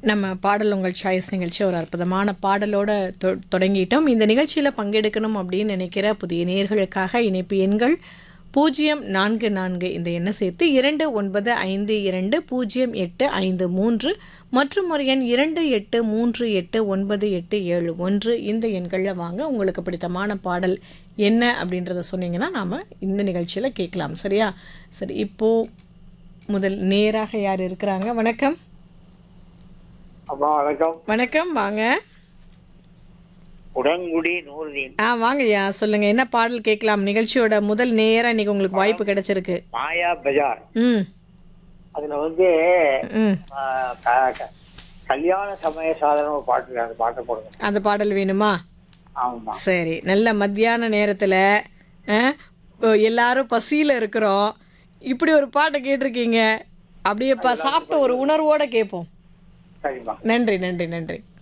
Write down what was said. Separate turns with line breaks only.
நம்ம பாடல் உங்கள் சாய்ஸ் நிகழ்ச்சி ஒரு அற்புதமான பாடலோட தொ- தொடங்கிட்டோம் இந்த நிகழ்ச்சியில் பங்கெடுக்கணும் அப்படின்னு நினைக்கிற புதிய நேர்களுக்காக இணைப்பு எண்கள் பூஜ்ஜியம் நான்கு நான்கு இந்த எண்ணை சேர்த்து இரண்டு ஒன்பது ஐந்து இரண்டு பூஜ்ஜியம் எட்டு ஐந்து மூன்று மற்றும் ஒரு எண் இரண்டு எட்டு மூன்று எட்டு ஒன்பது எட்டு ஏழு ஒன்று இந்த எண்களில் வாங்க உங்களுக்கு பிடித்தமான பாடல் என்ன அப்படின்றத சொன்னீங்கன்னா நாம் இந்த நிகழ்ச்சியில் கேட்கலாம் சரியா சரி இப்போது முதல் நேராக யார் இருக்கிறாங்க வணக்கம்
அம்மா வணக்கம்
வணக்கம் வாங்க
உடன்குடி நூறுதீன்
ஆ வாங்கய்யா சொல்லுங்க என்ன பாடல் கேட்கலாம் நிகழ்ச்சியோட முதல் நேரா இன்னைக்கு உங்களுக்கு வாய்ப்பு கிடைச்சிருக்கு
மாயா பஜார்
ம்
அதுல வந்து
ம்
ஆ, க- க- கல்யாண சமய சாதனம் ஒரு பாட்டு இருக்கு. அந்த பாட்டை போடுங்க
அந்த பாடல் வேணுமா
ஆமா
சரி நல்ல மத்தியான நேரத்தில் எல்லாரும் பசியில் இருக்கிறோம் இப்படி ஒரு பாட்டை கேட்டிருக்கீங்க அப்படியே ப சாப்பிட்ட ஒரு உணர்வோட கேட்போம்
சரிம்மா
நன்றி நன்றி நன்றி